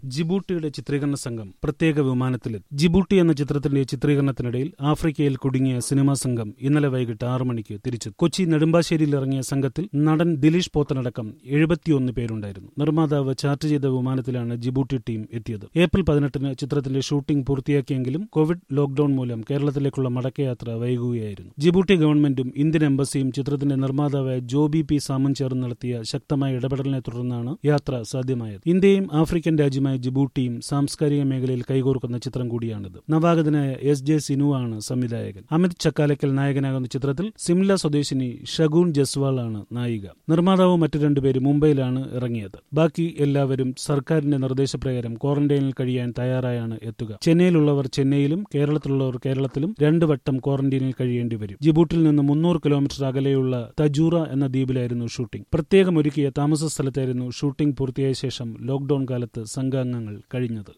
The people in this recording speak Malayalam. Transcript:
ജിബൂട്ടിയുടെ ചിത്രീകരണ സംഘം പ്രത്യേക വിമാനത്തിലെത്തി ജിബൂട്ടി എന്ന ചിത്രത്തിന്റെ ചിത്രീകരണത്തിനിടയിൽ ആഫ്രിക്കയിൽ കുടുങ്ങിയ സിനിമാ സംഘം ഇന്നലെ വൈകിട്ട് ആറു മണിക്ക് തിരിച്ചു കൊച്ചി നെടുമ്പാശ്ശേരിയിൽ ഇറങ്ങിയ സംഘത്തിൽ നടൻ ദിലീഷ് പോത്തനടക്കം എഴുപത്തിയൊന്ന് പേരുണ്ടായിരുന്നു നിർമ്മാതാവ് ചാർട്ട് ചെയ്ത വിമാനത്തിലാണ് ജിബൂട്ടി ടീം എത്തിയത് ഏപ്രിൽ പതിനെട്ടിന് ചിത്രത്തിന്റെ ഷൂട്ടിംഗ് പൂർത്തിയാക്കിയെങ്കിലും കോവിഡ് ലോക്ഡൌൺ മൂലം കേരളത്തിലേക്കുള്ള മടക്കയാത്ര വൈകുകയായിരുന്നു ജിബൂട്ടി ഗവൺമെന്റും ഇന്ത്യൻ എംബസിയും ചിത്രത്തിന്റെ നിർമ്മാതാവായ ജോബി പി സാമുൻ ചേർന്ന് നടത്തിയ ശക്തമായ ഇടപെടലിനെ തുടർന്നാണ് യാത്ര സാധ്യമായത് ഇന്ത്യയും ആഫ്രിക്കൻ രാജ്യമായ ജിബൂട്ടിയും സാംസ്കാരിക മേഖലയിൽ കൈകോർക്കുന്ന ചിത്രം കൂടിയാണിത് നവാഗതനായ എസ് ജെ സിനു ആണ് സംവിധായകൻ അമിത് ചക്കാലക്കൽ നായകനാകുന്ന ചിത്രത്തിൽ സിംല സ്വദേശിനി ഷഗൂൺ ജസ്വാൾ ആണ് നായിക നിർമ്മാതാവും മറ്റു രണ്ടുപേരും മുംബൈയിലാണ് ഇറങ്ങിയത് ബാക്കി എല്ലാവരും സർക്കാരിന്റെ നിർദ്ദേശപ്രകാരം ക്വാറന്റൈനിൽ കഴിയാൻ തയ്യാറായാണ് എത്തുക ചെന്നൈയിലുള്ളവർ ചെന്നൈയിലും കേരളത്തിലുള്ളവർ കേരളത്തിലും രണ്ട് വട്ടം ക്വാറന്റൈനിൽ കഴിയേണ്ടി വരും ജിബൂട്ടിൽ നിന്ന് മുന്നൂറ് കിലോമീറ്റർ അകലെയുള്ള തജൂറ എന്ന ദ്വീപിലായിരുന്നു ഷൂട്ടിംഗ് പ്രത്യേകം ഒരുക്കിയ താമസ സ്ഥലത്തായിരുന്നു ഷൂട്ടിംഗ് പൂർത്തിയായ ശേഷം ലോക്ഡൌൺ കാലത്ത് സംഘാംഗങ്ങൾ കഴിഞ്ഞത്